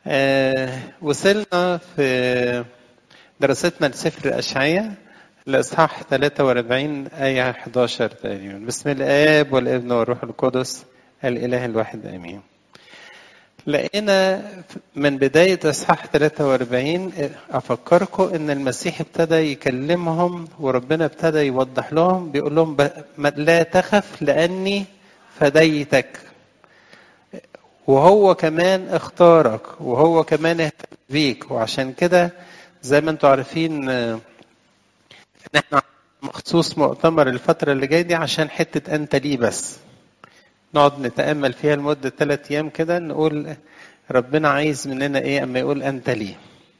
آه وصلنا في دراستنا لسفر أشعية الإصحاح 43 آية 11 تقريبا بسم الآب والابن والروح القدس الإله الواحد آمين لقينا من بداية إصحاح 43 أفكركم إن المسيح ابتدى يكلمهم وربنا ابتدى يوضح لهم بيقول لهم لا تخف لأني فديتك وهو كمان اختارك وهو كمان اهتم بيك وعشان كده زي ما انتم عارفين ان احنا مخصوص مؤتمر الفترة اللي جاية دي عشان حتة أنت ليه بس نقعد نتأمل فيها لمدة ثلاث أيام كده نقول ربنا عايز مننا إيه أما يقول أنت ليه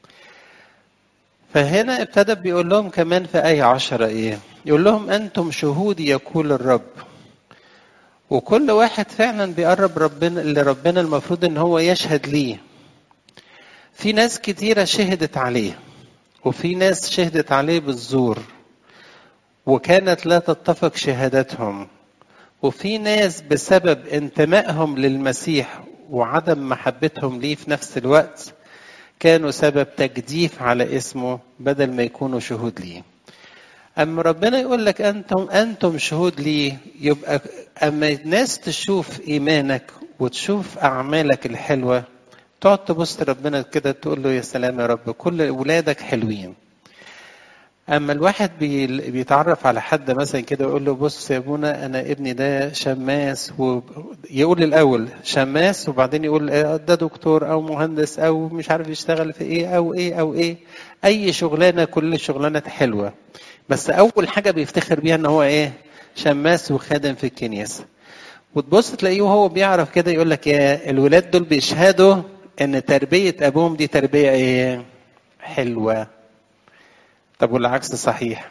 فهنا ابتدى بيقول لهم كمان في آية عشرة إيه يقول لهم أنتم شهودي يقول الرب وكل واحد فعلا بيقرب ربنا اللي ربنا المفروض ان هو يشهد ليه في ناس كتيرة شهدت عليه وفي ناس شهدت عليه بالزور وكانت لا تتفق شهادتهم وفي ناس بسبب انتمائهم للمسيح وعدم محبتهم ليه في نفس الوقت كانوا سبب تجديف على اسمه بدل ما يكونوا شهود ليه اما ربنا يقول لك انتم انتم شهود ليه يبقى اما الناس تشوف ايمانك وتشوف اعمالك الحلوه تقعد تبص ربنا كده تقول له يا سلام يا رب كل اولادك حلوين اما الواحد بيتعرف على حد مثلا كده ويقول له بص يا ابونا انا ابني ده شماس ويقول الاول شماس وبعدين يقول ده دكتور او مهندس او مش عارف يشتغل في ايه او ايه او ايه اي شغلانه كل شغلانه حلوه بس اول حاجه بيفتخر بيها ان هو ايه شماس وخادم في الكنيسه وتبص تلاقيه وهو بيعرف كده يقول لك يا الولاد دول بيشهدوا ان تربيه ابوهم دي تربيه ايه حلوه طب والعكس صحيح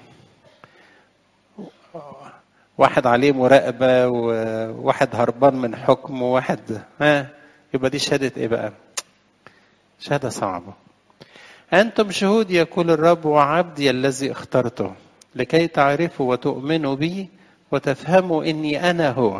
واحد عليه مراقبة وواحد هربان من حكم وواحد ها يبقى دي شهادة ايه بقى شهادة صعبة أنتم شهود يقول الرب وعبدي الذي اخترته لكي تعرفوا وتؤمنوا بي وتفهموا إني أنا هو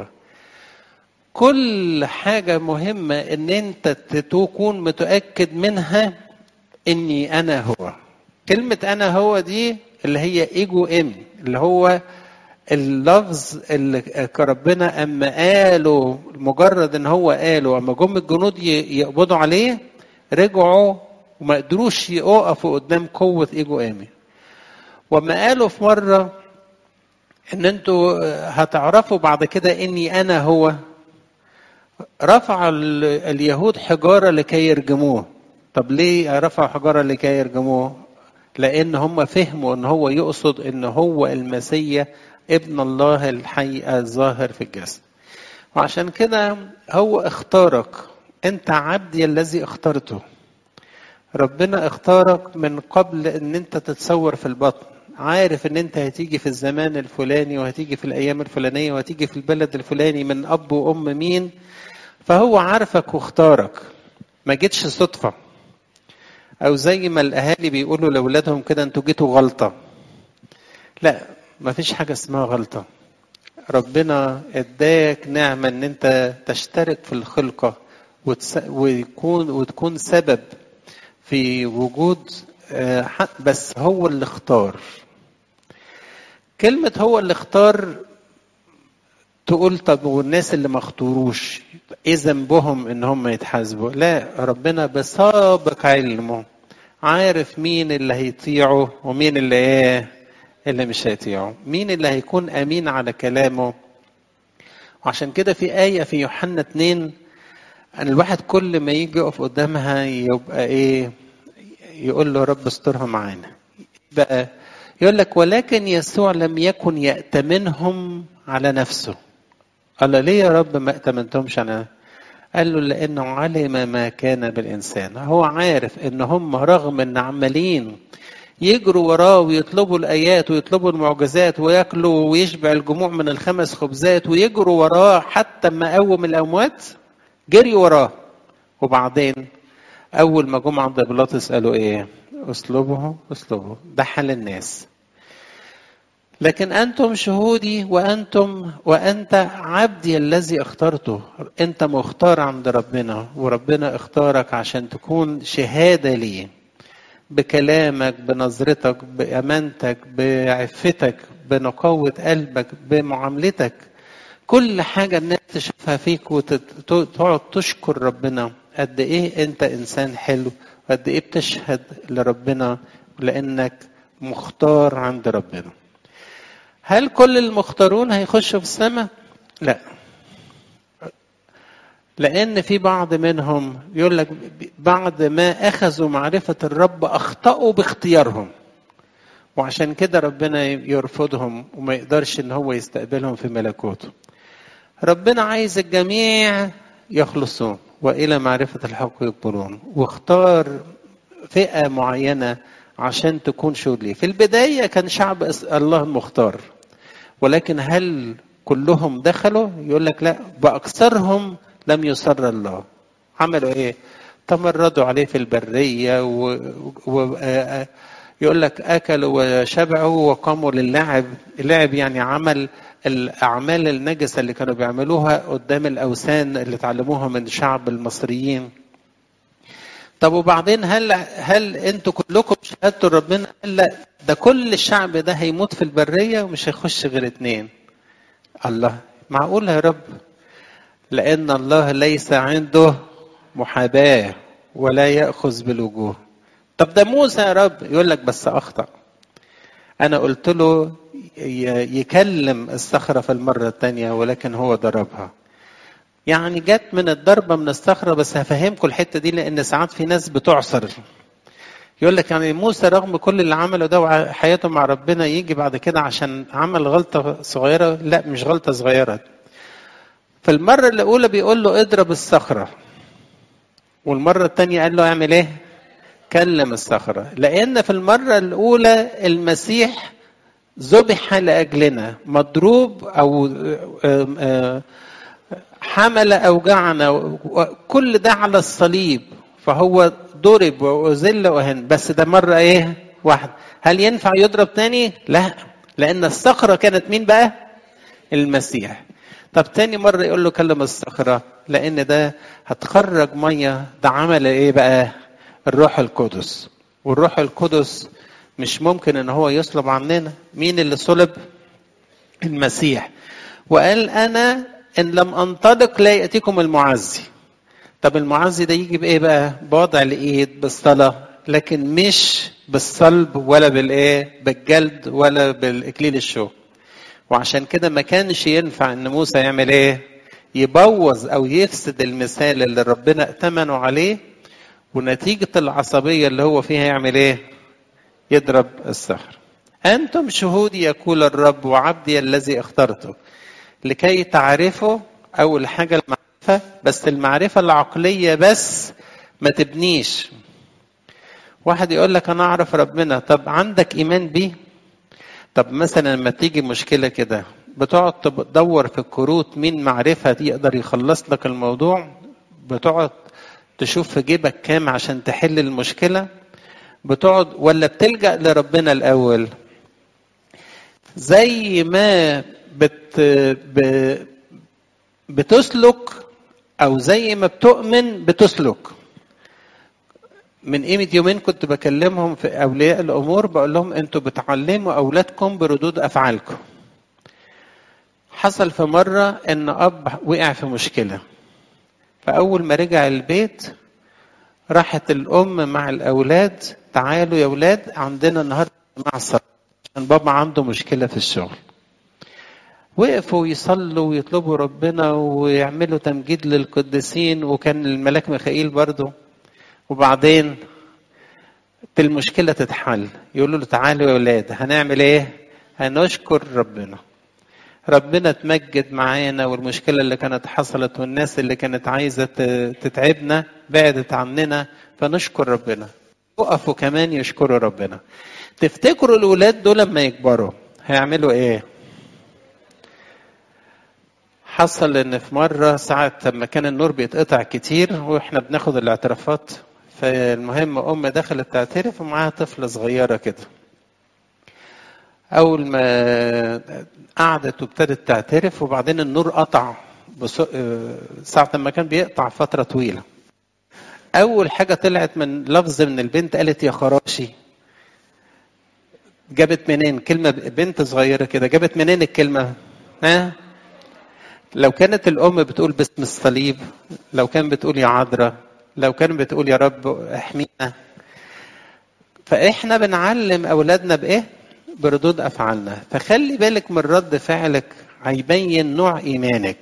كل حاجة مهمة إن أنت تكون متأكد منها إني أنا هو كلمة أنا هو دي اللي هي إيجو إم اللي هو اللفظ اللي ربنا أما قاله مجرد إن هو قاله أما جم الجنود يقبضوا عليه رجعوا وما قدروش يقفوا قدام قوة إيجو إيمي وما قالوا في مرة إن أنتوا هتعرفوا بعد كده إني أنا هو رفع اليهود حجارة لكي يرجموه طب ليه رفعوا حجارة لكي يرجموه لان هم فهموا ان هو يقصد ان هو المسيا ابن الله الحي الظاهر في الجسد وعشان كده هو اختارك انت عبدي الذي اخترته ربنا اختارك من قبل ان انت تتصور في البطن عارف ان انت هتيجي في الزمان الفلاني وهتيجي في الايام الفلانيه وهتيجي في البلد الفلاني من اب وام مين فهو عارفك واختارك ما جيتش صدفه او زي ما الاهالي بيقولوا لاولادهم كده انتوا جيتوا غلطه لا ما فيش حاجه اسمها غلطه ربنا اداك نعمه ان انت تشترك في الخلقه وتس... ويكون وتكون سبب في وجود بس هو اللي اختار كلمة هو اللي اختار تقول طب والناس اللي ما اختاروش ايه ذنبهم ان هم يتحاسبوا لا ربنا بسابق علمه عارف مين اللي هيطيعه ومين اللي ايه اللي مش هيطيعه مين اللي هيكون امين على كلامه وعشان كده في آية في يوحنا 2 أن الواحد كل ما يجي يقف قدامها يبقى إيه يقول له رب استرها معانا بقى يقول لك ولكن يسوع لم يكن يأتمنهم على نفسه قال له ليه يا رب ما ائتمنتهمش على قال له لانه علم ما كان بالانسان هو عارف ان هم رغم ان عمالين يجروا وراه ويطلبوا الايات ويطلبوا المعجزات وياكلوا ويشبع الجموع من الخمس خبزات ويجروا وراه حتى ما قوم الاموات جريوا وراه وبعدين اول ما جم عند بيلاطس قالوا ايه اسلوبه اسلوبه ده حال الناس لكن أنتم شهودي وأنتم وأنت عبدي الذي اخترته أنت مختار عند ربنا وربنا اختارك عشان تكون شهادة لي بكلامك بنظرتك بأمانتك بعفتك بنقاوة قلبك بمعاملتك كل حاجة الناس تشوفها فيك وتقعد تشكر ربنا قد إيه أنت إنسان حلو قد إيه بتشهد لربنا لأنك مختار عند ربنا هل كل المختارون هيخشوا في السماء؟ لا لأن في بعض منهم يقول لك بعد ما أخذوا معرفة الرب أخطأوا باختيارهم وعشان كده ربنا يرفضهم وما يقدرش إن هو يستقبلهم في ملكوته ربنا عايز الجميع يخلصون وإلى معرفة الحق يقبلون واختار فئة معينة عشان تكون شهود ليه في البداية كان شعب الله المختار ولكن هل كلهم دخلوا يقول لك لا بأكثرهم لم يسر الله عملوا ايه تمردوا عليه في البرية و... و... يقول لك أكلوا وشبعوا وقاموا للعب اللعب يعني عمل الأعمال النجسة اللي كانوا بيعملوها قدام الأوثان اللي اتعلموها من شعب المصريين طب وبعدين هل هل انتوا كلكم شهدتوا ربنا؟ قال لا ده كل الشعب ده هيموت في البريه ومش هيخش غير اتنين. الله معقول يا رب؟ لأن الله ليس عنده محاباة ولا يأخذ بالوجوه. طب ده موسى يا رب يقول لك بس أخطأ. أنا قلت له يكلم الصخرة في المرة الثانية ولكن هو ضربها. يعني جت من الضربه من الصخره بس هفهمكم الحته دي لان ساعات في ناس بتعصر يقول لك يعني موسى رغم كل اللي عمله ده وحياته مع ربنا يجي بعد كده عشان عمل غلطه صغيره لا مش غلطه صغيره في المره الاولى بيقول له اضرب الصخره والمره الثانيه قال له اعمل ايه كلم الصخره لان في المره الاولى المسيح ذبح لاجلنا مضروب او حمل أوجعنا كل ده على الصليب فهو ضرب وذل وهن بس ده مرة إيه واحد هل ينفع يضرب تاني لا لأن الصخرة كانت مين بقى المسيح طب تاني مرة يقول له كلم الصخرة لأن ده هتخرج مية ده عمل إيه بقى الروح القدس والروح القدس مش ممكن ان هو يصلب عننا مين اللي صلب المسيح وقال انا ان لم انطلق لا ياتيكم المعزي طب المعزي ده يجي بايه بقى بوضع الايد بالصلاه لكن مش بالصلب ولا بالايه بالجلد ولا بالاكليل الشوك وعشان كده ما كانش ينفع ان موسى يعمل ايه يبوظ او يفسد المثال اللي ربنا ائتمنوا عليه ونتيجة العصبية اللي هو فيها يعمل ايه يضرب الصخر أنتم شهودي يقول الرب وعبدي الذي اخترته لكي تعرفوا أول حاجة المعرفة بس المعرفة العقلية بس ما تبنيش واحد يقول لك أنا أعرف ربنا طب عندك إيمان بيه طب مثلا لما تيجي مشكلة كده بتقعد تدور في الكروت مين معرفة يقدر يخلص لك الموضوع بتقعد تشوف في جيبك كام عشان تحل المشكلة بتقعد ولا بتلجأ لربنا الأول زي ما بت ب... بتسلك أو زي ما بتؤمن بتسلك من قيمة يومين كنت بكلمهم في أولياء الأمور بقول لهم أنتوا بتعلموا أولادكم بردود أفعالكم حصل في مرة إن أب وقع في مشكلة فأول ما رجع البيت راحت الأم مع الأولاد تعالوا يا أولاد عندنا النهاردة مع الصلاة عشان بابا عنده مشكلة في الشغل وقفوا يصلوا ويطلبوا ربنا ويعملوا تمجيد للقديسين وكان الملاك ميخائيل برضه وبعدين المشكلة تتحل يقولوا له تعالوا يا أولاد هنعمل إيه؟ هنشكر ربنا ربنا تمجد معانا والمشكله اللي كانت حصلت والناس اللي كانت عايزه تتعبنا بعدت عننا فنشكر ربنا وقفوا كمان يشكروا ربنا تفتكروا الاولاد دول لما يكبروا هيعملوا ايه حصل ان في مره ساعه لما كان النور بيتقطع كتير واحنا بناخد الاعترافات فالمهم ام دخلت تعترف ومعاها طفله صغيره كده اول ما قعدت وابتدت تعترف وبعدين النور قطع بس... ساعة ما كان بيقطع فترة طويلة أول حاجة طلعت من لفظ من البنت قالت يا خراشي جابت منين كلمة بنت صغيرة كده جابت منين الكلمة ها لو كانت الأم بتقول باسم الصليب لو كان بتقول يا عذراء لو كان بتقول يا رب احمينا فإحنا بنعلم أولادنا بإيه بردود أفعالنا فخلي بالك من رد فعلك هيبين نوع إيمانك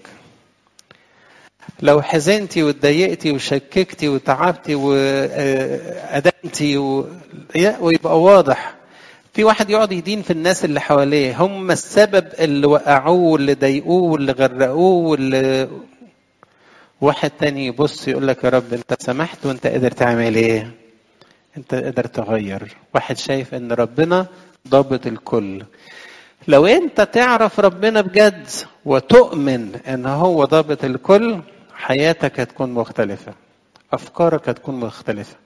لو حزنتي واتضايقتي وشككتي وتعبتي وأدمتي و... ويبقى واضح في واحد يقعد يدين في الناس اللي حواليه هم السبب اللي وقعوه واللي ضايقوه واللي غرقوه واللي واحد تاني يبص يقول لك يا رب انت سمحت وانت قادر تعمل ايه انت قادر تغير واحد شايف ان ربنا ضابط الكل لو انت تعرف ربنا بجد وتؤمن ان هو ضابط الكل حياتك هتكون مختلفة افكارك هتكون مختلفة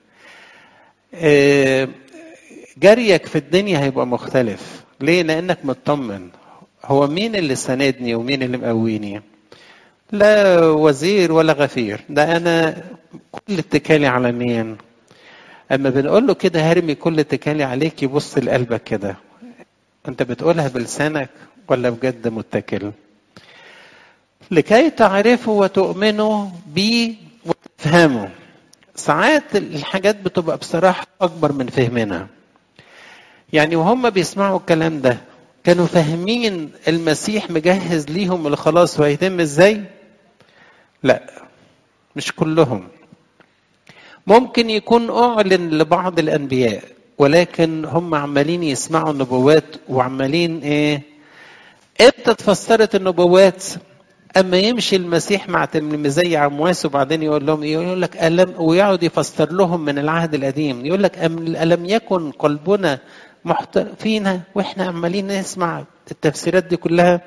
جريك في الدنيا هيبقى مختلف ليه لانك مطمن هو مين اللي ساندني ومين اللي مقويني لا وزير ولا غفير ده انا كل اتكالي على مين اما بنقول له كده هرمي كل اتكالي عليك يبص لقلبك كده انت بتقولها بلسانك ولا بجد متكل لكي تعرفوا وتؤمنوا بي وتفهموا ساعات الحاجات بتبقى بصراحة أكبر من فهمنا يعني وهم بيسمعوا الكلام ده كانوا فاهمين المسيح مجهز ليهم الخلاص وهيتم ازاي لا مش كلهم ممكن يكون أعلن لبعض الأنبياء ولكن هم عمالين يسمعوا النبوات وعمالين ايه امتى اتفسرت النبوات اما يمشي المسيح مع تلميذي عمواس وبعدين يقول لهم ايه يقول لك الم ويقعد يفسر لهم من العهد القديم يقول لك الم يكن قلبنا محت فينا واحنا عمالين نسمع التفسيرات دي كلها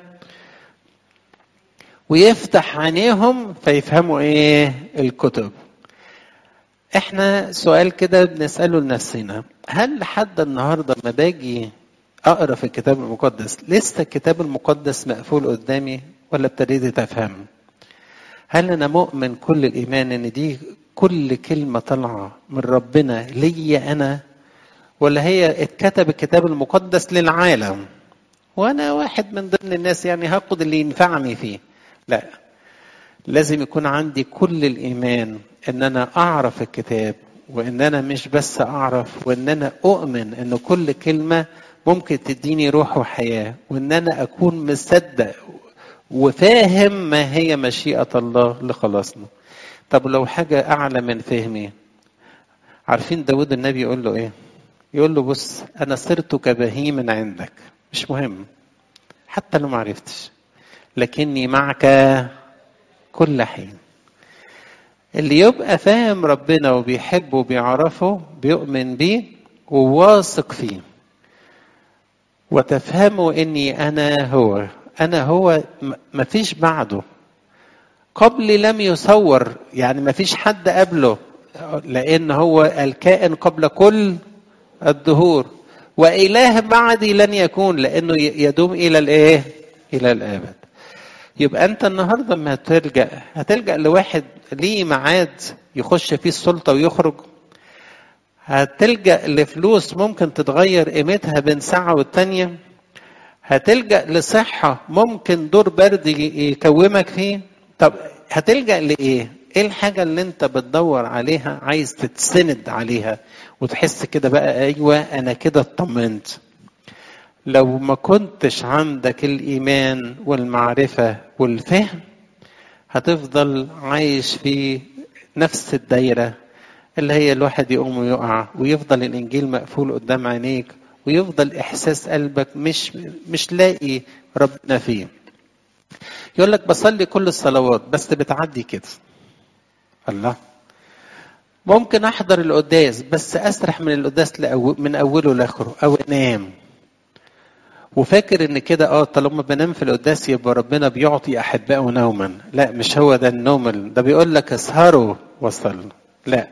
ويفتح عينيهم فيفهموا ايه الكتب احنا سؤال كده بنساله لنفسنا هل لحد النهارده لما باجي اقرا في الكتاب المقدس لسه الكتاب المقدس مقفول قدامي ولا ابتديت افهم هل انا مؤمن كل الايمان ان دي كل كلمه طالعه من ربنا ليا انا ولا هي اتكتب الكتاب المقدس للعالم وانا واحد من ضمن الناس يعني هاخد اللي ينفعني فيه لا لازم يكون عندي كل الايمان ان انا اعرف الكتاب وان انا مش بس اعرف وان انا اؤمن ان كل كلمه ممكن تديني روح وحياه وان انا اكون مصدق وفاهم ما هي مشيئه الله لخلاصنا طب لو حاجه اعلى من فهمي عارفين داود النبي يقول له ايه يقول له بص انا صرت كبهيم عندك مش مهم حتى لو ما عرفتش لكني معك كل حين اللي يبقى فاهم ربنا وبيحبه وبيعرفه بيؤمن بيه وواثق فيه وتفهموا اني انا هو انا هو مفيش بعده قبلي لم يصور يعني مفيش حد قبله لان هو الكائن قبل كل الدهور واله بعدي لن يكون لانه يدوم الى الايه الى الابد يبقى انت النهارده ما هتلجا هتلجا لواحد ليه ميعاد يخش فيه السلطه ويخرج هتلجا لفلوس ممكن تتغير قيمتها بين ساعه والتانيه هتلجا لصحه ممكن دور برد يكومك فيه طب هتلجا لايه ايه الحاجه اللي انت بتدور عليها عايز تتسند عليها وتحس كده بقى ايوه انا كده اطمنت لو ما كنتش عندك الايمان والمعرفه والفهم هتفضل عايش في نفس الدايره اللي هي الواحد يقوم ويقع ويفضل الانجيل مقفول قدام عينيك ويفضل احساس قلبك مش مش لاقي ربنا فيه يقول لك بصلي كل الصلوات بس بتعدي كده الله ممكن احضر القداس بس اسرح من القداس لأو من اوله لاخره او انام وفاكر ان كده اه طالما بنام في القداس يبقى ربنا بيعطي احبائه نوما لا مش هو ده النوم ده بيقول لك اسهروا وصلوا لا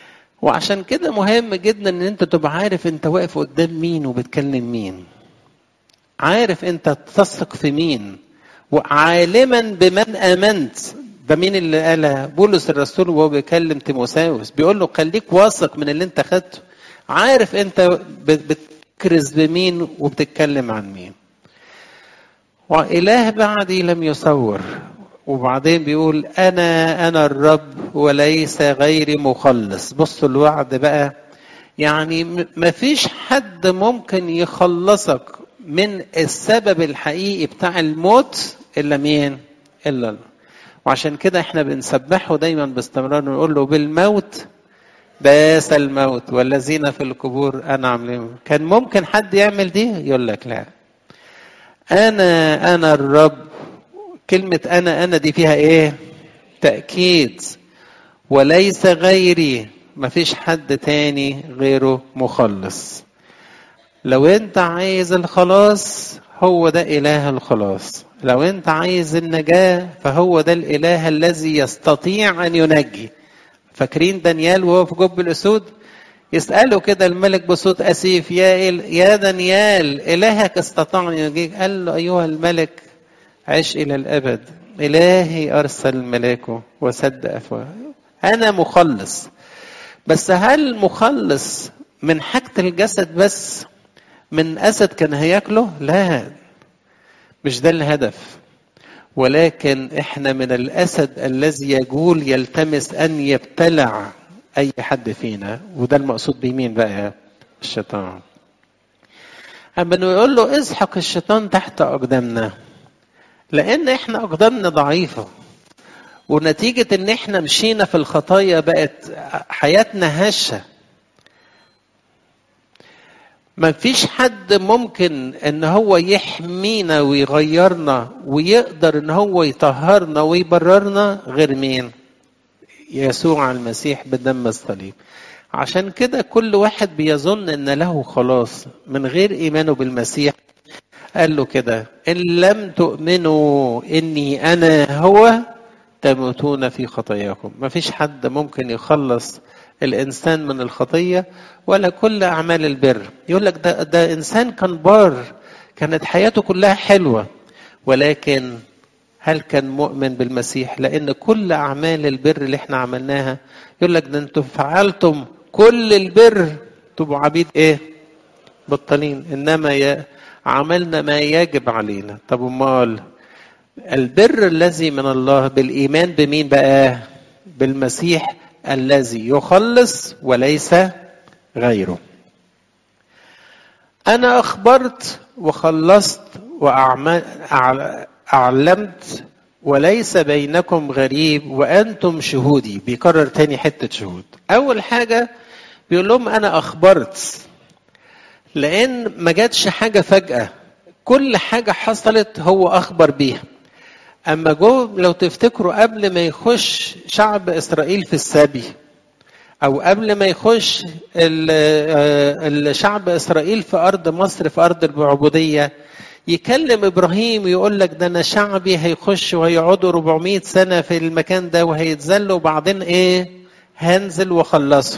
وعشان كده مهم جدا ان انت تبقى عارف انت واقف قدام مين وبتكلم مين عارف انت تثق في مين وعالما بمن امنت ده مين اللي قالها بولس الرسول وهو بيكلم تيموساوس بيقول له خليك واثق من اللي انت خدته عارف انت بتكرز بمين وبتتكلم عن مين وإله بعدي لم يصور وبعدين بيقول أنا أنا الرب وليس غيري مخلص بصوا الوعد بقى يعني ما فيش حد ممكن يخلصك من السبب الحقيقي بتاع الموت إلا مين إلا الله وعشان كده احنا بنسبحه دايما باستمرار ونقول له بالموت باس الموت والذين في القبور انا عاملين كان ممكن حد يعمل دي يقول لك لا انا انا الرب كلمه انا انا دي فيها ايه تاكيد وليس غيري مفيش حد تاني غيره مخلص لو انت عايز الخلاص هو ده اله الخلاص لو انت عايز النجاه فهو ده الاله الذي يستطيع ان ينجي فاكرين دانيال وهو في جب الاسود يساله كده الملك بصوت اسيف يا إل يا دانيال الهك استطاع ان ينجيك قال له ايها الملك عش الى الابد الهي ارسل ملاكه وسد افواه انا مخلص بس هل مخلص من حاجه الجسد بس من اسد كان هياكله لا مش ده الهدف ولكن احنا من الاسد الذي يجول يلتمس ان يبتلع اي حد فينا وده المقصود بمين بقى الشيطان اما نقول له اسحق الشيطان تحت اقدامنا لان احنا اقدامنا ضعيفه ونتيجه ان احنا مشينا في الخطايا بقت حياتنا هشه ما فيش حد ممكن ان هو يحمينا ويغيرنا ويقدر ان هو يطهرنا ويبررنا غير مين يسوع المسيح بدم الصليب عشان كده كل واحد بيظن ان له خلاص من غير ايمانه بالمسيح قال له كده ان لم تؤمنوا اني انا هو تموتون في خطاياكم ما فيش حد ممكن يخلص الانسان من الخطيه ولا كل اعمال البر يقول لك ده ده انسان كان بار كانت حياته كلها حلوه ولكن هل كان مؤمن بالمسيح لان كل اعمال البر اللي احنا عملناها يقول لك ده انتم فعلتم كل البر تبقوا عبيد ايه بطلين انما يا عملنا ما يجب علينا طب امال البر الذي من الله بالايمان بمين بقى بالمسيح الذي يخلص وليس غيره انا اخبرت وخلصت واعلمت وليس بينكم غريب وانتم شهودي بيكرر تاني حته شهود اول حاجه بيقول لهم انا اخبرت لان ما جاتش حاجه فجاه كل حاجه حصلت هو اخبر بيها اما جو لو تفتكروا قبل ما يخش شعب اسرائيل في السبي او قبل ما يخش الشعب اسرائيل في ارض مصر في ارض العبوديه يكلم ابراهيم ويقول لك ده انا شعبي هيخش وهيقعدوا 400 سنه في المكان ده وهيتذلوا وبعدين ايه هنزل واخلصه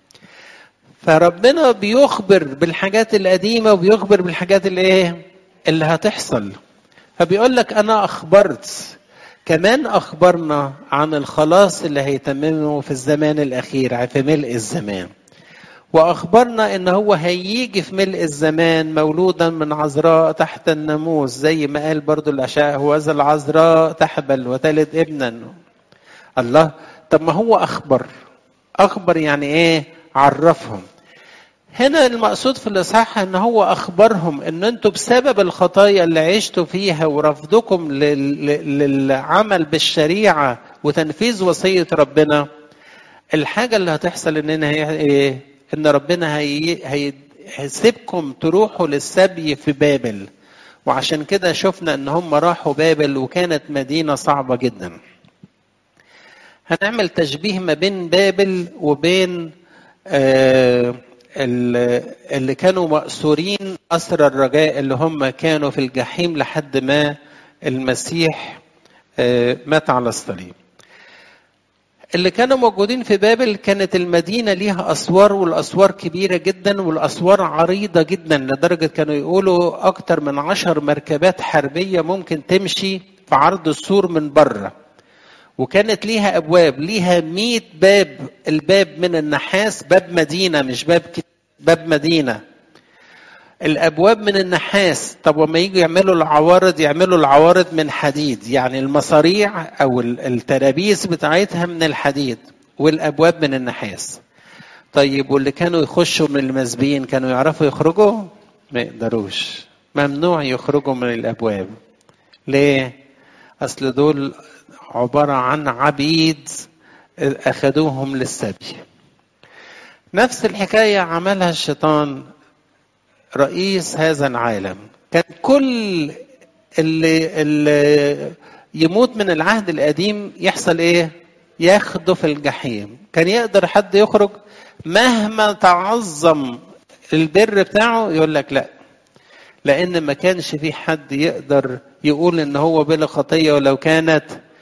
فربنا بيخبر بالحاجات القديمه وبيخبر بالحاجات اللي ايه اللي هتحصل فبيقول لك انا اخبرت كمان اخبرنا عن الخلاص اللي هيتممه في الزمان الاخير في ملء الزمان واخبرنا ان هو هيجي في ملء الزمان مولودا من عذراء تحت الناموس زي ما قال برضو الاشاء هو ذا العذراء تحبل وتلد ابنا الله طب ما هو اخبر اخبر يعني ايه عرفهم هنا المقصود في الاصحاح ان هو اخبرهم ان انتوا بسبب الخطايا اللي عشتوا فيها ورفضكم للعمل بالشريعه وتنفيذ وصيه ربنا الحاجه اللي هتحصل اننا هي ايه ان ربنا هي هيسيبكم تروحوا للسبي في بابل وعشان كده شفنا ان هم راحوا بابل وكانت مدينه صعبه جدا هنعمل تشبيه ما بين بابل وبين آه اللي كانوا مأسورين أسر الرجاء اللي هم كانوا في الجحيم لحد ما المسيح مات على الصليب اللي كانوا موجودين في بابل كانت المدينة ليها أسوار والأسوار كبيرة جدا والأسوار عريضة جدا لدرجة كانوا يقولوا أكتر من عشر مركبات حربية ممكن تمشي في عرض السور من بره وكانت ليها أبواب ليها مئة باب الباب من النحاس باب مدينة مش باب باب مدينة الابواب من النحاس طب وما يجوا يعملوا العوارض يعملوا العوارض من حديد يعني المصاريع او الترابيس بتاعتها من الحديد والابواب من النحاس طيب واللي كانوا يخشوا من المسبيين كانوا يعرفوا يخرجوا ما يقدروش ممنوع يخرجوا من الابواب ليه اصل دول عباره عن عبيد اخذوهم للسبي نفس الحكايه عملها الشيطان رئيس هذا العالم كان كل اللي, اللي يموت من العهد القديم يحصل ايه ياخده في الجحيم كان يقدر حد يخرج مهما تعظم البر بتاعه يقول لك لا لان ما كانش في حد يقدر يقول ان هو بلا خطيه ولو كانت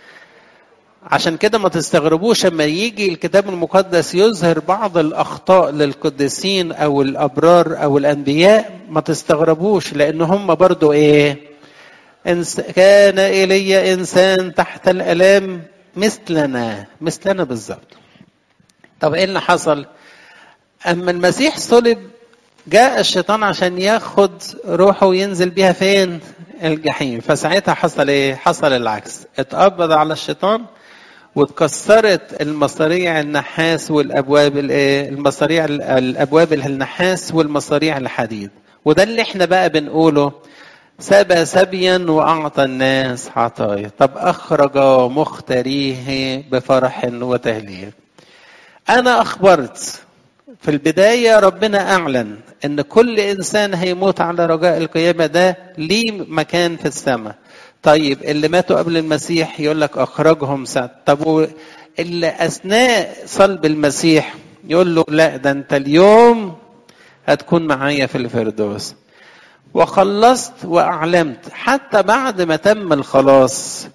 عشان كده ما تستغربوش اما يجي الكتاب المقدس يظهر بعض الاخطاء للقديسين او الابرار او الانبياء ما تستغربوش لان هم برضو ايه إنس كان ايليا انسان تحت الالام مثلنا مثلنا بالظبط طب ايه اللي حصل اما المسيح صلب جاء الشيطان عشان ياخد روحه وينزل بيها فين الجحيم فساعتها حصل ايه حصل العكس اتقبض على الشيطان واتكسرت المصاريع النحاس والابواب المصاريع الابواب النحاس والمصاريع الحديد وده اللي احنا بقى بنقوله سبى سبيا واعطى الناس عطايا طب اخرج مختاريه بفرح وتهليل انا اخبرت في البدايه ربنا اعلن ان كل انسان هيموت على رجاء القيامه ده ليه مكان في السماء طيب اللي ماتوا قبل المسيح يقول لك اخرجهم سعد طب اللي اثناء صلب المسيح يقول له لا ده انت اليوم هتكون معايا في الفردوس وخلصت واعلمت حتى بعد ما تم الخلاص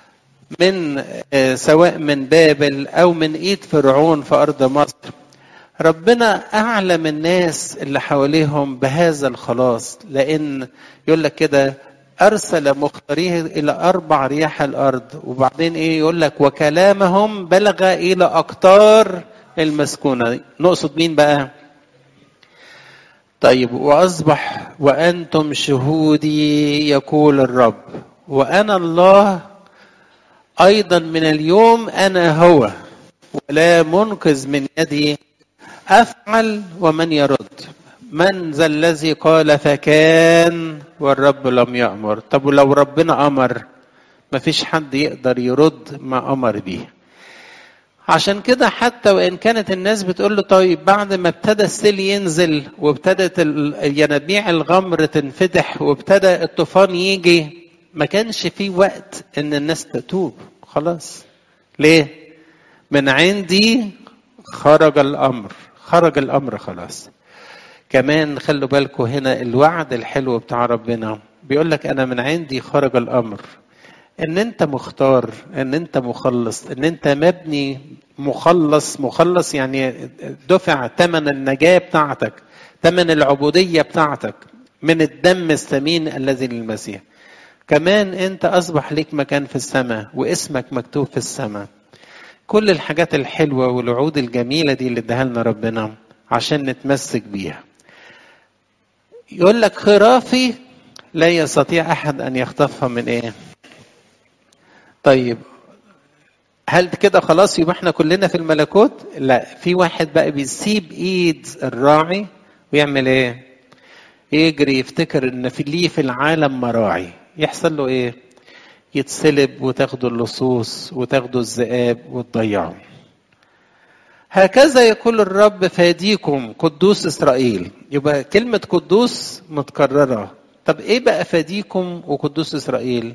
من سواء من بابل او من ايد فرعون في ارض مصر ربنا اعلم الناس اللي حواليهم بهذا الخلاص لان يقول لك كده ارسل مختاريه الى اربع رياح الارض وبعدين ايه يقول لك وكلامهم بلغ الى اقطار المسكونه نقصد مين بقى طيب واصبح وانتم شهودي يقول الرب وانا الله ايضا من اليوم انا هو ولا منقذ من يدي افعل ومن يرد من ذا الذي قال فكان والرب لم يأمر طب ولو ربنا أمر ما فيش حد يقدر يرد ما أمر به عشان كده حتى وإن كانت الناس بتقول له طيب بعد ما ابتدى السيل ينزل وابتدت ينابيع الغمر تنفتح وابتدى الطوفان يجي ما كانش في وقت ان الناس تتوب خلاص ليه من عندي خرج الامر خرج الامر خلاص كمان خلوا بالكم هنا الوعد الحلو بتاع ربنا بيقول لك انا من عندي خرج الامر ان انت مختار ان انت مخلص ان انت مبني مخلص مخلص يعني دفع ثمن النجاه بتاعتك ثمن العبوديه بتاعتك من الدم الثمين الذي للمسيح كمان انت اصبح ليك مكان في السماء واسمك مكتوب في السماء كل الحاجات الحلوه والوعود الجميله دي اللي اداها لنا ربنا عشان نتمسك بيها يقول لك خرافي لا يستطيع احد ان يخطفها من ايه طيب هل كده خلاص يبقى احنا كلنا في الملكوت لا في واحد بقى بيسيب ايد الراعي ويعمل ايه يجري يفتكر ان في ليه في العالم مراعي يحصل له ايه يتسلب وتاخده اللصوص وتاخده الذئاب وتضيعه هكذا يقول الرب فاديكم قدوس اسرائيل يبقى كلمه قدوس متكرره طب ايه بقى فاديكم وقدوس اسرائيل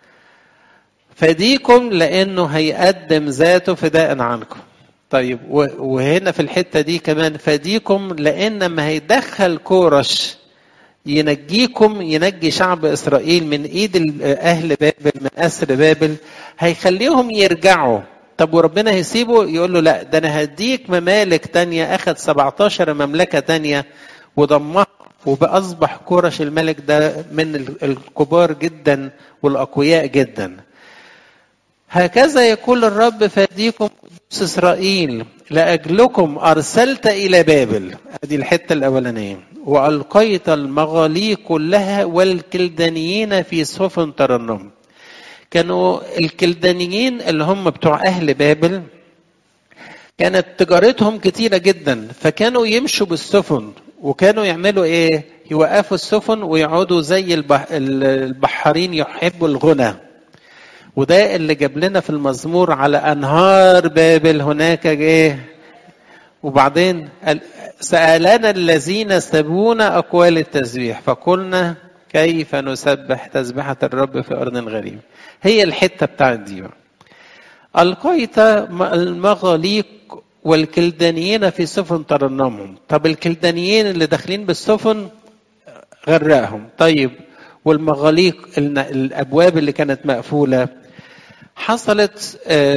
فديكم لانه هيقدم ذاته فداء عنكم طيب وهنا في الحته دي كمان فديكم لان ما هيدخل كورش ينجيكم ينجي شعب اسرائيل من ايد اهل بابل من اسر بابل هيخليهم يرجعوا طب وربنا هيسيبه يقول له لا ده انا هديك ممالك تانية اخد 17 مملكة تانية وضمها وبأصبح كورش الملك ده من الكبار جدا والأقوياء جدا هكذا يقول الرب فاديكم قدوس إسرائيل لأجلكم أرسلت إلى بابل هذه الحتة الأولانية وألقيت المغاليق كلها والكلدانيين في سفن ترنم كانوا الكلدانيين اللي هم بتوع أهل بابل كانت تجارتهم كتيرة جدا فكانوا يمشوا بالسفن وكانوا يعملوا ايه يوقفوا السفن ويقعدوا زي البح... البحارين يحبوا الغنى وده اللي جاب لنا في المزمور على انهار بابل هناك ايه وبعدين سالنا الذين سبونا اقوال التسبيح فقلنا كيف نسبح تسبحة الرب في أرض غريب هي الحتة بتاعت دي ألقيت المغاليق والكلدانيين في سفن ترنمهم طب الكلدانيين اللي داخلين بالسفن غرقهم طيب والمغاليق الابواب اللي كانت مقفوله حصلت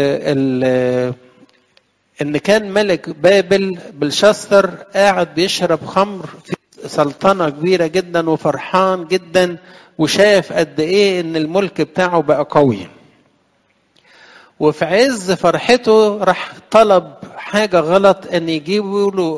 ان كان ملك بابل بلشستر قاعد بيشرب خمر في سلطنه كبيره جدا وفرحان جدا وشاف قد ايه ان الملك بتاعه بقى قوي وفي عز فرحته راح طلب حاجة غلط ان يجيبوا له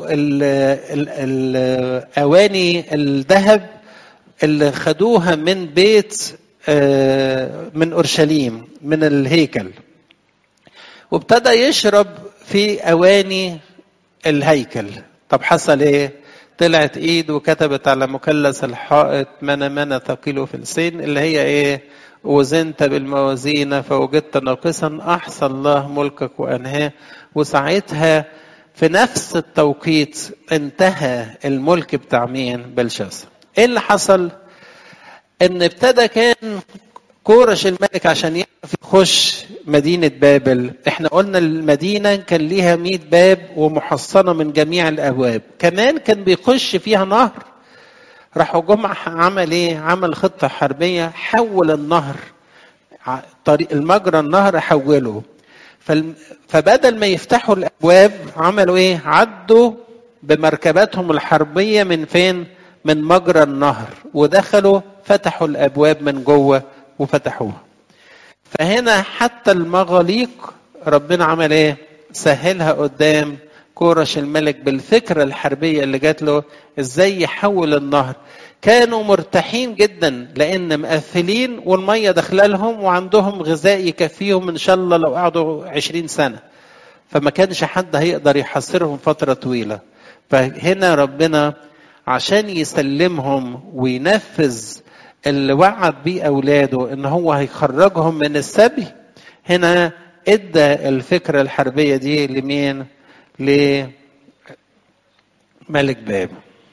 الاواني الذهب اللي خدوها من بيت من اورشليم من الهيكل وابتدى يشرب في اواني الهيكل طب حصل ايه طلعت ايد وكتبت على مثلث الحائط من من ثقيله في السين اللي هي ايه وزنت بالموازين فوجدت ناقصا احصى الله ملكك وانهاه وساعتها في نفس التوقيت انتهى الملك بتاع مين بلشاسر ايه اللي حصل ان ابتدى كان كورش الملك عشان يعرف يخش مدينة بابل احنا قلنا المدينة كان ليها مئة باب ومحصنة من جميع الأبواب كمان كان بيخش فيها نهر راحوا جمع عمل ايه عمل خطة حربية حول النهر طريق المجرى النهر حوله فبدل ما يفتحوا الابواب عملوا ايه عدوا بمركباتهم الحربيه من فين من مجرى النهر ودخلوا فتحوا الابواب من جوه وفتحوها فهنا حتى المغاليق ربنا عمل ايه سهلها قدام كورش الملك بالفكره الحربيه اللي جات له ازاي يحول النهر كانوا مرتاحين جدا لان مقفلين والميه داخله لهم وعندهم غذاء يكفيهم ان شاء الله لو قعدوا عشرين سنه فما كانش حد هيقدر يحاصرهم فتره طويله فهنا ربنا عشان يسلمهم وينفذ اللي وعد بيه اولاده ان هو هيخرجهم من السبي هنا ادى الفكره الحربيه دي لمين لملك بابل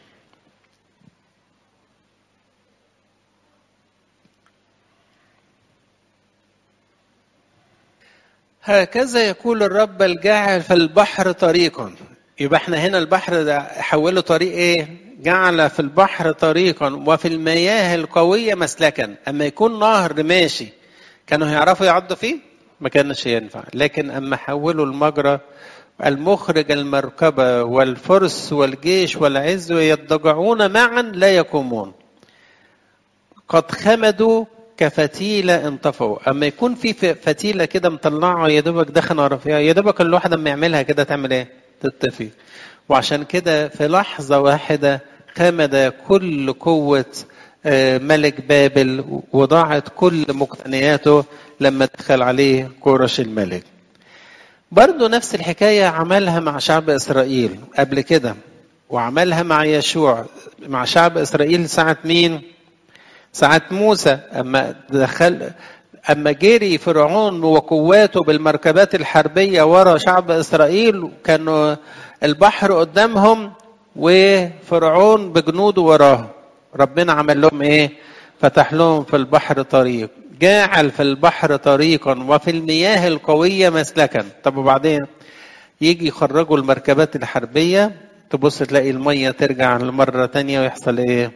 هكذا يقول الرب الجاعل في البحر طريقا يبقى احنا هنا البحر ده حوله طريق ايه جعل في البحر طريقا وفي المياه القويه مسلكا اما يكون نهر ماشي كانوا هيعرفوا يعدوا فيه ما كانش ينفع لكن اما حولوا المجرى المخرج المركبة والفرس والجيش والعز يضجعون معا لا يقومون قد خمدوا كفتيلة انطفوا أما يكون في فتيلة كده مطلعة يا دوبك دخن فيها يا دوبك الواحد أما يعملها كده تعمل إيه؟ تطفي وعشان كده في لحظة واحدة خمد كل قوة ملك بابل وضاعت كل مقتنياته لما دخل عليه كورش الملك برضه نفس الحكاية عملها مع شعب إسرائيل قبل كده وعملها مع يشوع مع شعب إسرائيل ساعة مين؟ ساعة موسى أما دخل أما جري فرعون وقواته بالمركبات الحربية ورا شعب إسرائيل كانوا البحر قدامهم وفرعون بجنوده وراه ربنا عمل لهم إيه؟ فتح لهم في البحر طريق جاعل في البحر طريقا وفي المياه القوية مسلكا طب وبعدين يجي يخرجوا المركبات الحربية تبص تلاقي المية ترجع لمرة تانية ويحصل ايه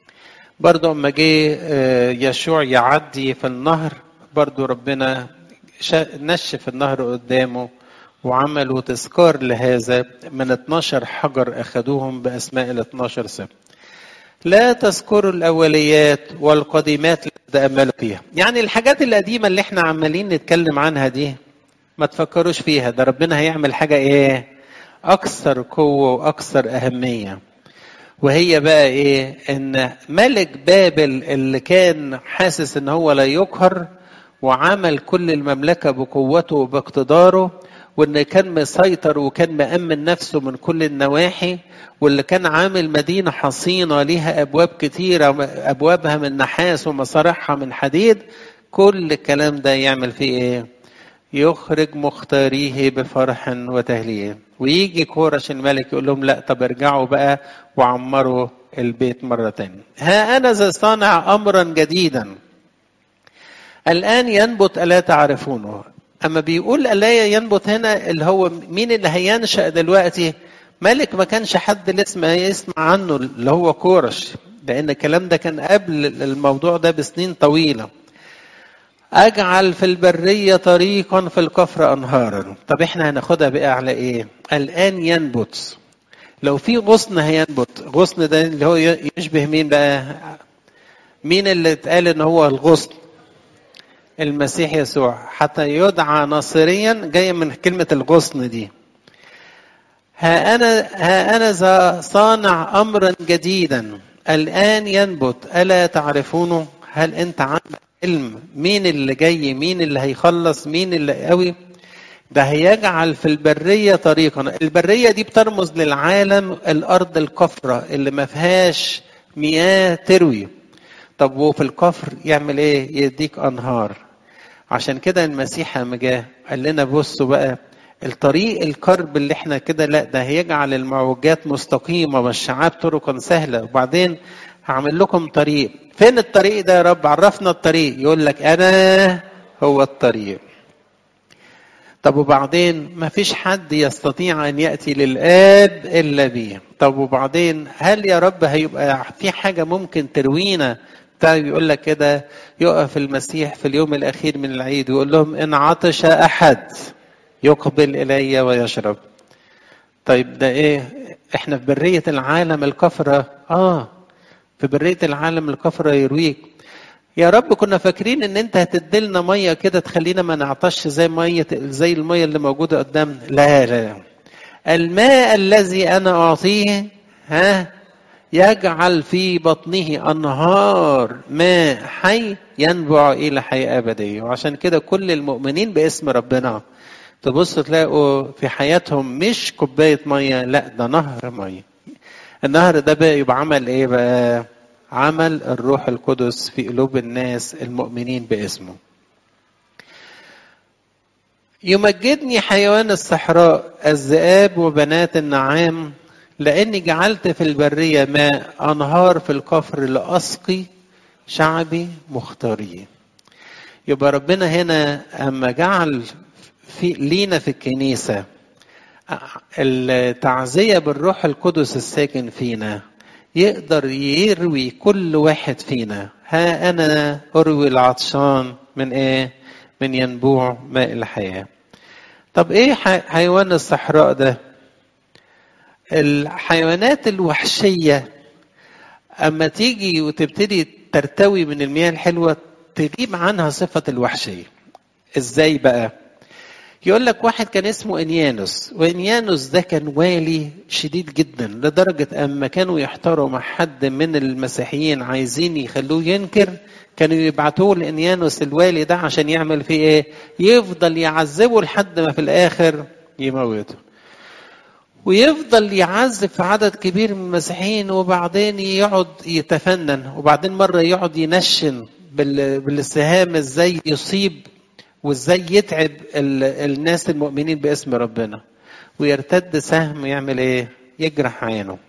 برضو اما جه يشوع يعدي في النهر برضو ربنا نشف النهر قدامه وعملوا تذكار لهذا من 12 حجر أخذوهم بأسماء ال 12 سبت لا تذكروا الأوليات والقديمات لا تتأملوا فيها يعني الحاجات القديمة اللي احنا عمالين نتكلم عنها دي ما تفكروش فيها ده ربنا هيعمل حاجة ايه أكثر قوة وأكثر أهمية وهي بقى ايه ان ملك بابل اللي كان حاسس ان هو لا يقهر وعمل كل المملكة بقوته وباقتداره وان كان مسيطر وكان مأمن نفسه من كل النواحي واللي كان عامل مدينة حصينة ليها أبواب كتيرة أبوابها من نحاس ومصارحها من حديد كل الكلام ده يعمل فيه إيه؟ يخرج مختاريه بفرح وتهليه ويجي كورش الملك يقول لهم لا طب ارجعوا بقى وعمروا البيت مرة تانية ها أنا ذا صانع أمرا جديدا الآن ينبت ألا تعرفونه أما بيقول ألا ينبت هنا اللي هو مين اللي هينشأ دلوقتي ملك ما كانش حد لسه يسمع عنه اللي هو كورش لأن الكلام ده كان قبل الموضوع ده بسنين طويلة أجعل في البرية طريقا في الكفر أنهارا طب إحنا هناخدها بقى على إيه الآن ينبت لو في غصن هينبت غصن ده اللي هو يشبه مين بقى مين اللي اتقال ان هو الغصن المسيح يسوع حتى يدعى ناصريا جاي من كلمة الغصن دي ها أنا ها أنا ذا صانع أمرا جديدا الآن ينبت ألا تعرفونه هل أنت عندك علم مين اللي جاي مين اللي هيخلص مين اللي قوي ده هيجعل في البرية طريقا البرية دي بترمز للعالم الأرض الكفرة اللي ما فيهاش مياه تروي طب وفي الكفر يعمل ايه يديك أنهار عشان كده المسيح لما جه قال لنا بصوا بقى الطريق الكرب اللي احنا كده لا ده هيجعل المعوجات مستقيمة والشعاب طرقا سهلة وبعدين هعمل لكم طريق فين الطريق ده يا رب عرفنا الطريق يقول لك أنا هو الطريق طب وبعدين ما فيش حد يستطيع أن يأتي للآب إلا بيه طب وبعدين هل يا رب هيبقى في حاجة ممكن تروينا طيب يقول لك كده يقف المسيح في اليوم الأخير من العيد ويقول لهم إن عطش أحد يقبل إلي ويشرب طيب ده إيه إحنا في برية العالم الكفرة آه في برية العالم الكفرة يرويك يا رب كنا فاكرين ان انت هتديلنا ميه كده تخلينا ما نعطش زي ميه زي الميه اللي موجوده قدامنا لا لا الماء الذي انا اعطيه ها يجعل في بطنه انهار ماء حي ينبع الى حياه ابديه وعشان كده كل المؤمنين باسم ربنا تبص تلاقوا في حياتهم مش كوبايه ميه لا ده نهر ميه النهر ده بقى يبقى عمل ايه بقى عمل الروح القدس في قلوب الناس المؤمنين باسمه يمجدني حيوان الصحراء الذئاب وبنات النعام لاني جعلت في البريه ماء انهار في الكفر لاسقي شعبي مختارين يبقى ربنا هنا اما جعل في لينا في الكنيسه التعزيه بالروح القدس الساكن فينا يقدر يروي كل واحد فينا ها انا اروي العطشان من ايه من ينبوع ماء الحياه طب ايه حيوان الصحراء ده الحيوانات الوحشيه اما تيجي وتبتدي ترتوي من المياه الحلوه تغيب عنها صفه الوحشيه ازاي بقى يقول لك واحد كان اسمه انيانوس وانيانوس ده كان والي شديد جدا لدرجه اما كانوا يحتاروا مع حد من المسيحيين عايزين يخلوه ينكر كانوا يبعتوه لانيانوس الوالي ده عشان يعمل فيه ايه يفضل يعذبه لحد ما في الاخر يموته ويفضل يعذب في عدد كبير من المسيحيين وبعدين يقعد يتفنن وبعدين مره يقعد ينشن بالسهام ازاي يصيب وازاي يتعب الناس المؤمنين باسم ربنا ويرتد سهم يعمل ايه يجرح عينه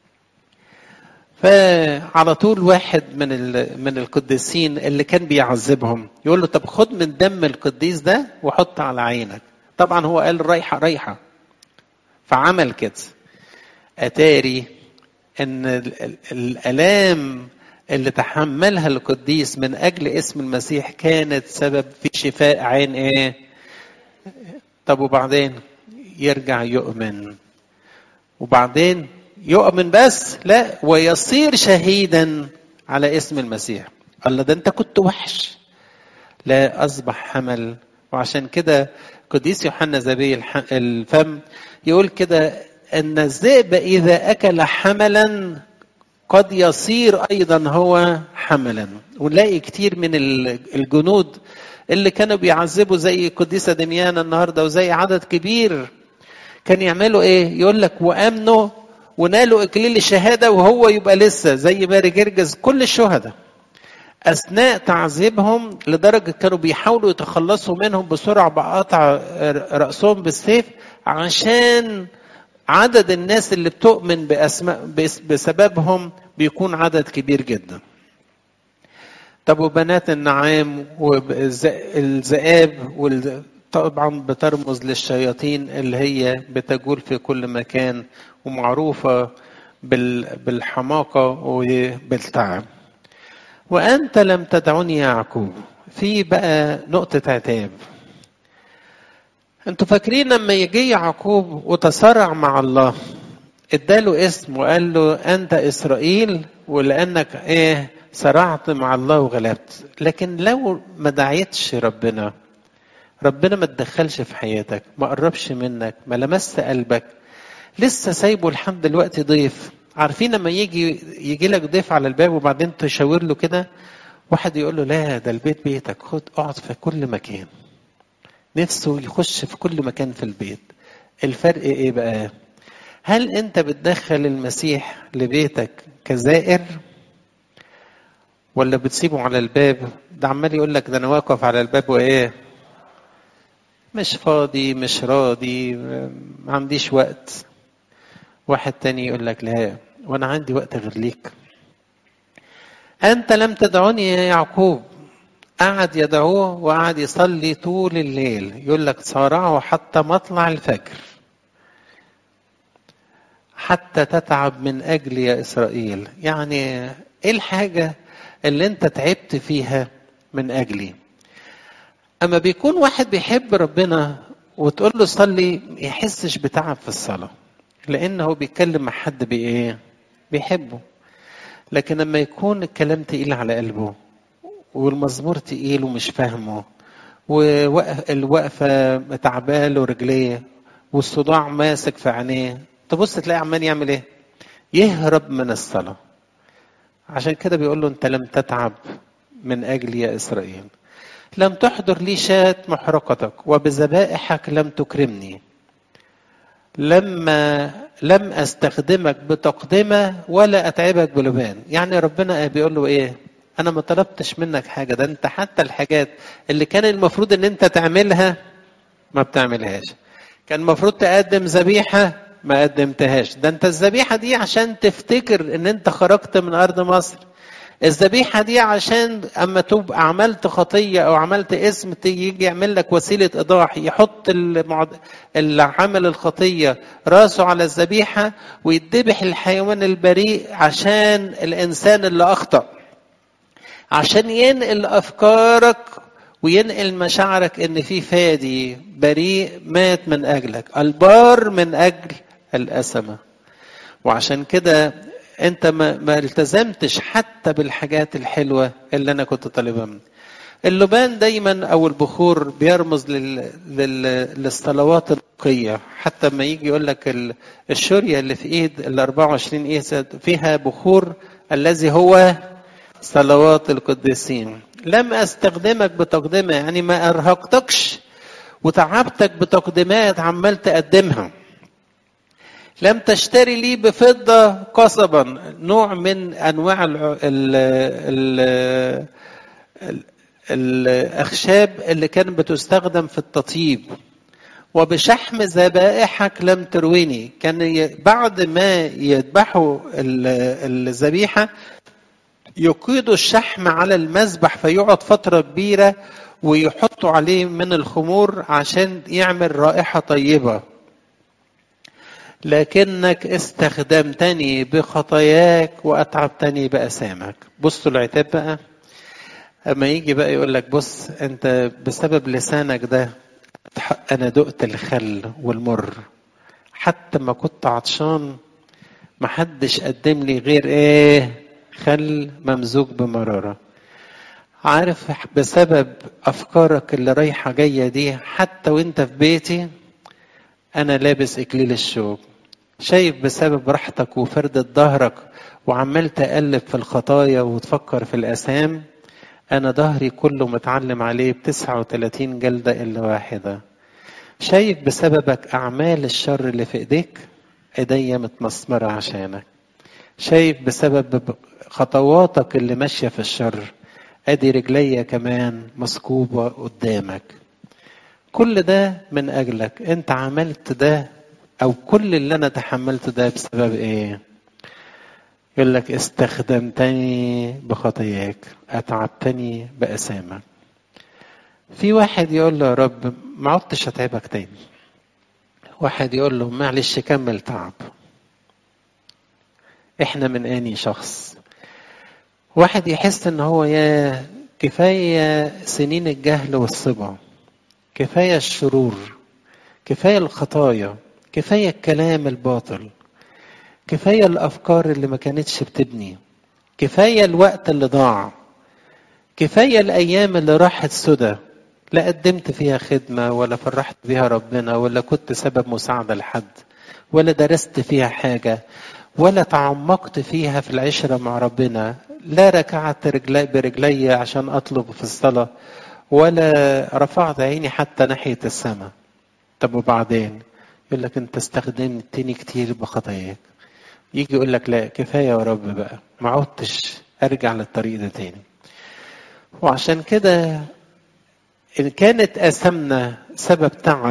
فعلى طول واحد من من القديسين اللي كان بيعذبهم يقول له طب خد من دم القديس ده وحط على عينك طبعا هو قال رايحه رايحه فعمل كده اتاري ان الالام اللي تحملها القديس من اجل اسم المسيح كانت سبب في شفاء عين ايه طب وبعدين يرجع يؤمن وبعدين يؤمن بس لا ويصير شهيدا على اسم المسيح الله ده انت كنت وحش لا اصبح حمل وعشان كده قديس يوحنا زبي الفم يقول كده ان الذئب اذا اكل حملا قد يصير ايضا هو حملا ونلاقي كتير من الجنود اللي كانوا بيعذبوا زي قديسه دميانة النهارده وزي عدد كبير كان يعملوا ايه يقول لك وامنوا ونالوا اكليل الشهاده وهو يبقى لسه زي ماري جرجس كل الشهداء اثناء تعذيبهم لدرجه كانوا بيحاولوا يتخلصوا منهم بسرعه بقطع راسهم بالسيف عشان عدد الناس اللي بتؤمن بأسماء بسببهم بيكون عدد كبير جدا طب وبنات النعام والذئاب طبعا بترمز للشياطين اللي هي بتجول في كل مكان ومعروفة بالحماقة وبالتعب وأنت لم تدعني يا يعقوب في بقى نقطة عتاب انتوا فاكرين لما يجي يعقوب وتصارع مع الله اداله اسم وقال له انت اسرائيل ولانك ايه صرعت مع الله وغلبت لكن لو ما دعيتش ربنا ربنا ما تدخلش في حياتك ما قربش منك ما لمس قلبك لسه سايبه لحد دلوقتي ضيف عارفين لما يجي يجي لك ضيف على الباب وبعدين تشاور له كده واحد يقول له لا ده البيت بيتك خد اقعد في كل مكان نفسه يخش في كل مكان في البيت الفرق ايه بقى هل انت بتدخل المسيح لبيتك كزائر ولا بتسيبه على الباب ده عمال يقول لك ده انا واقف على الباب وايه مش فاضي مش راضي ما عنديش وقت واحد تاني يقول لك لا وانا عندي وقت غير ليك انت لم تدعوني يا يعقوب قعد يدعوه وقعد يصلي طول الليل يقول لك صارعه حتى مطلع الفجر حتى تتعب من اجل يا اسرائيل يعني ايه الحاجه اللي انت تعبت فيها من اجلي اما بيكون واحد بيحب ربنا وتقول له صلي يحسش بتعب في الصلاه لانه بيتكلم مع حد بايه بيحبه لكن لما يكون الكلام تقيل على قلبه والمزمور تقيل ومش فاهمه والوقفة تعباله رجليه والصداع ماسك في عينيه تبص تلاقي عمال يعمل ايه يهرب من الصلاة عشان كده بيقول له انت لم تتعب من اجلي يا اسرائيل لم تحضر لي شاة محرقتك وبذبائحك لم تكرمني لما لم استخدمك بتقدمة ولا اتعبك بلبان يعني ربنا بيقول له ايه انا ما طلبتش منك حاجه ده انت حتى الحاجات اللي كان المفروض ان انت تعملها ما بتعملهاش كان المفروض تقدم ذبيحه ما قدمتهاش ده انت الذبيحه دي عشان تفتكر ان انت خرجت من ارض مصر الذبيحة دي عشان أما تبقى عملت خطية أو عملت اسم تيجي يعمل لك وسيلة إيضاح يحط المعد... اللي عمل الخطية راسه على الذبيحة ويذبح الحيوان البريء عشان الإنسان اللي أخطأ عشان ينقل افكارك وينقل مشاعرك ان في فادي بريء مات من اجلك البار من اجل الاسمه وعشان كده انت ما, ما التزمتش حتى بالحاجات الحلوه اللي انا كنت طالبها منك اللبان دايما او البخور بيرمز لل... لل... للصلوات النقيه حتى لما يجي يقول لك ال... الشوريه اللي في ايد ال 24 ايه فيها بخور الذي هو صلوات القديسين لم استخدمك بتقدمه يعني ما ارهقتكش وتعبتك بتقدمات عمال تقدمها لم تشتري لي بفضة قصبا نوع من أنواع ال ال ال ال الأخشاب اللي كانت بتستخدم في التطيب وبشحم ذبائحك لم ترويني كان بعد ما يذبحوا الذبيحة يقيدوا الشحم على المذبح فيقعد فترة كبيرة ويحطوا عليه من الخمور عشان يعمل رائحة طيبة لكنك استخدمتني بخطاياك واتعبتني باثامك بصوا العتاب بقى اما يجي بقى يقول لك بص انت بسبب لسانك ده انا دقت الخل والمر حتى ما كنت عطشان محدش قدم لي غير ايه خل ممزوج بمرارة عارف بسبب افكارك اللي رايحة جاية دي حتى وانت في بيتي انا لابس اكليل الشوك شايف بسبب راحتك وفردة ظهرك وعمال تقلب في الخطايا وتفكر في الاسام انا ظهري كله متعلم عليه بتسعة وتلاتين جلدة الا واحدة شايف بسببك اعمال الشر اللي في ايديك ايديا متمسمرة عشانك شايف بسبب خطواتك اللي ماشية في الشر ادي رجليا كمان مسكوبة قدامك كل ده من اجلك انت عملت ده او كل اللي انا تحملته ده بسبب ايه يقول لك استخدمتني بخطاياك اتعبتني باسامك في واحد يقول له يا رب ما عدتش هتعبك تاني واحد يقول له معلش كمل تعب احنا من اني شخص واحد يحس ان هو يا كفايه سنين الجهل والصبا كفايه الشرور كفايه الخطايا كفايه الكلام الباطل كفايه الافكار اللي ما كانتش بتبني كفايه الوقت اللي ضاع كفايه الايام اللي راحت سدى لا قدمت فيها خدمه ولا فرحت بيها ربنا ولا كنت سبب مساعده لحد ولا درست فيها حاجه ولا تعمقت فيها في العشره مع ربنا لا ركعت رجلي برجلي عشان اطلب في الصلاه ولا رفعت عيني حتى ناحيه السماء طب وبعدين يقول لك انت استخدمتني كتير بخطاياك يجي يقول لك لا كفايه يا رب بقى ما عدتش ارجع للطريق ده تاني وعشان كده ان كانت اثامنا سبب تعب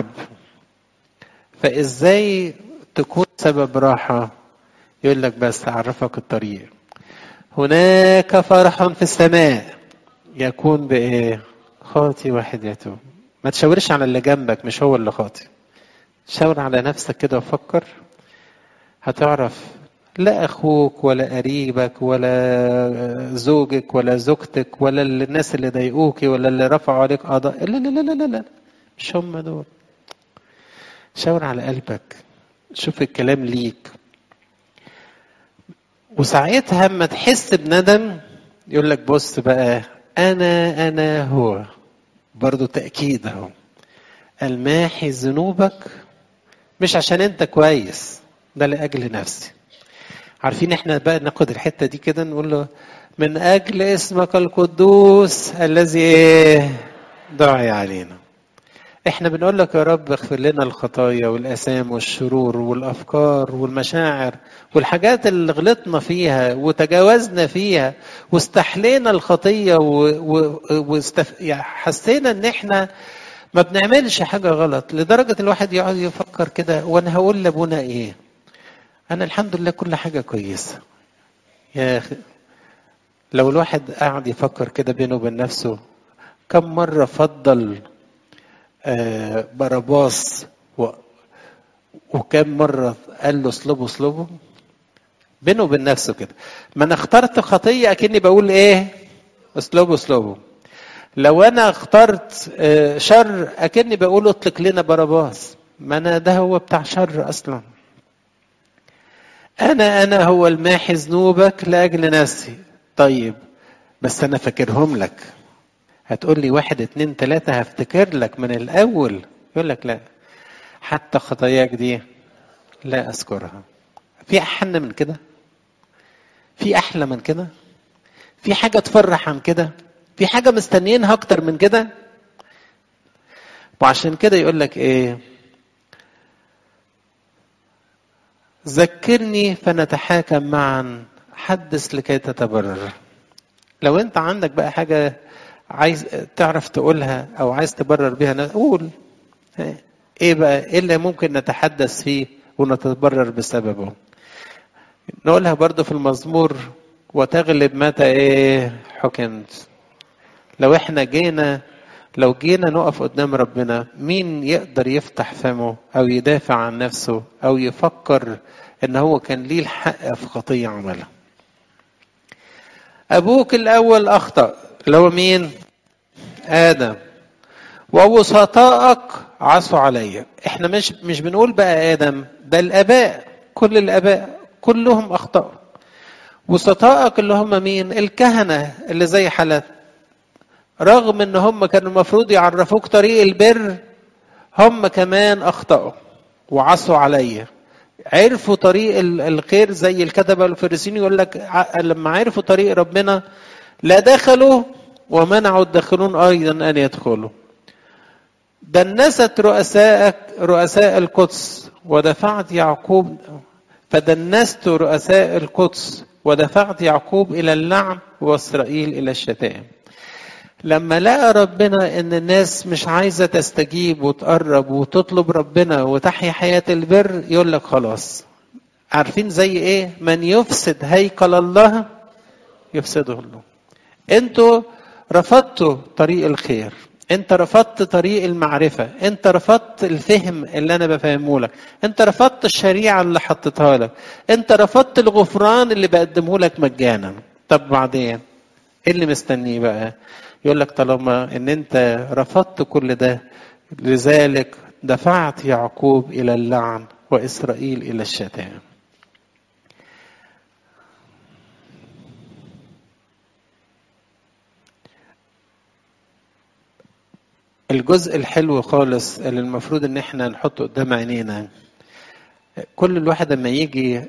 فازاي تكون سبب راحه يقول لك بس اعرفك الطريق هناك فرح في السماء يكون بايه خاطي واحد يتوب ما تشاورش على اللي جنبك مش هو اللي خاطي شاور على نفسك كده وفكر هتعرف لا اخوك ولا قريبك ولا زوجك ولا زوجتك ولا الناس اللي ضايقوكي ولا اللي رفعوا عليك قضاء لا لا لا لا لا مش هم دول شاور على قلبك شوف الكلام ليك وساعتها اما تحس بندم يقول لك بص بقى انا انا هو برضو تاكيد اهو الماحي ذنوبك مش عشان انت كويس ده لاجل نفسي عارفين احنا بقى ناخد الحته دي كده نقول له من اجل اسمك القدوس الذي ايه دعي علينا احنا بنقول لك يا رب اغفر لنا الخطايا والاثام والشرور والافكار والمشاعر والحاجات اللي غلطنا فيها وتجاوزنا فيها واستحلينا الخطيه وحسينا يعني حسينا ان احنا ما بنعملش حاجه غلط لدرجه الواحد يقعد يفكر كده وانا هقول لابونا ايه انا الحمد لله كل حاجه كويسه يا اخي لو الواحد قاعد يفكر كده بينه وبين نفسه كم مره فضل آه باراباس و... وكم مره قال له اصلبه اصلبه بينه وبين نفسه كده ما انا اخترت خطيه اكني بقول ايه اصلبه اصلبه لو انا اخترت آه شر اكني بقول اطلق لنا باراباس ما انا ده هو بتاع شر اصلا أنا أنا هو الماحي ذنوبك لأجل نفسي طيب بس أنا فاكرهم لك هتقول لي واحد اتنين تلاتة هفتكر لك من الأول يقول لك لا حتى خطاياك دي لا أذكرها في أحن من كده في أحلى من كده في حاجة تفرح عن كده في حاجة مستنيينها أكتر من كده وعشان كده يقول لك إيه ذكرني فنتحاكم معا حدث لكي تتبرر لو انت عندك بقى حاجة عايز تعرف تقولها او عايز تبرر بيها قول ايه بقى ايه اللي ممكن نتحدث فيه ونتبرر بسببه نقولها برضو في المزمور وتغلب متى ايه حكمت لو احنا جينا لو جينا نقف قدام ربنا مين يقدر يفتح فمه او يدافع عن نفسه او يفكر ان هو كان ليه الحق في خطيه عملها ابوك الاول اخطا اللي هو مين ادم ووسطائك عصوا عليا احنا مش مش بنقول بقى ادم ده الاباء كل الاباء كلهم اخطاوا وسطائك اللي هم مين الكهنه اللي زي حالات رغم ان هم كانوا المفروض يعرفوك طريق البر هم كمان اخطاوا وعصوا عليا عرفوا طريق الخير زي الكتبه والفريسيين يقول لك لما عرفوا طريق ربنا لا دخلوا ومنعوا الداخلون ايضا ان يدخلوا دنست رؤساءك رؤساء القدس ودفعت يعقوب فدنست رؤساء القدس ودفعت يعقوب الى اللعن واسرائيل الى الشتائم لما لقى ربنا ان الناس مش عايزه تستجيب وتقرب وتطلب ربنا وتحيا حياه البر يقول لك خلاص عارفين زي ايه من يفسد هيكل الله يفسده الله انتوا رفضتوا طريق الخير انت رفضت طريق المعرفه انت رفضت الفهم اللي انا بفهمه لك انت رفضت الشريعه اللي حطيتها لك انت رفضت الغفران اللي بقدمه لك مجانا طب بعدين ايه اللي مستنيه بقى يقول لك طالما ان انت رفضت كل ده لذلك دفعت يعقوب الى اللعن واسرائيل الى الشتام الجزء الحلو خالص اللي المفروض ان احنا نحطه قدام عينينا كل الواحد لما يجي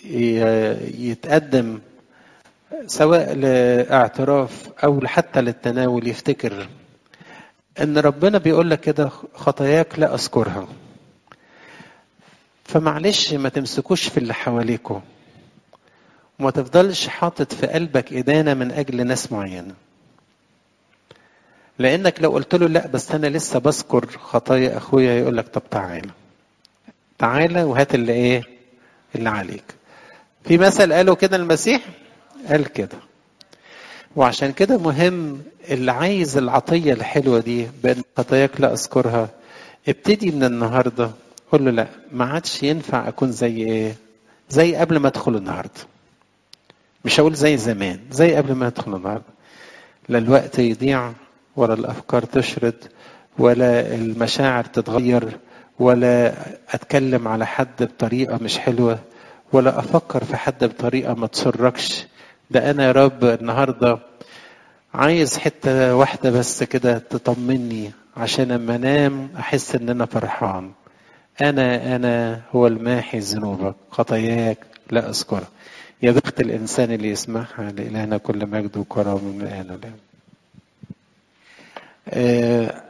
يتقدم سواء لاعتراف او حتى للتناول يفتكر ان ربنا بيقول لك كده خطاياك لا اذكرها فمعلش ما تمسكوش في اللي حواليكم وما تفضلش حاطط في قلبك إدانة من أجل ناس معينة لأنك لو قلت له لا بس أنا لسه بذكر خطايا أخويا يقول لك طب تعالى تعالى وهات اللي إيه اللي عليك في مثل قاله كده المسيح قال كده وعشان كده مهم اللي عايز العطية الحلوة دي بأن خطاياك لا أذكرها ابتدي من النهاردة قول له لا ما عادش ينفع أكون زي إيه زي قبل ما أدخل النهاردة مش هقول زي زمان زي قبل ما أدخل النهاردة لا الوقت يضيع ولا الأفكار تشرد ولا المشاعر تتغير ولا أتكلم على حد بطريقة مش حلوة ولا أفكر في حد بطريقة ما تسركش ده أنا يا رب النهاردة عايز حتة واحدة بس كده تطمني عشان لما أنام أحس إن أنا فرحان أنا أنا هو الماحي ذنوبك خطاياك لا أذكرها يا بخت الإنسان اللي يسمعها لإلهنا كل مجد وكرم من الآن والآن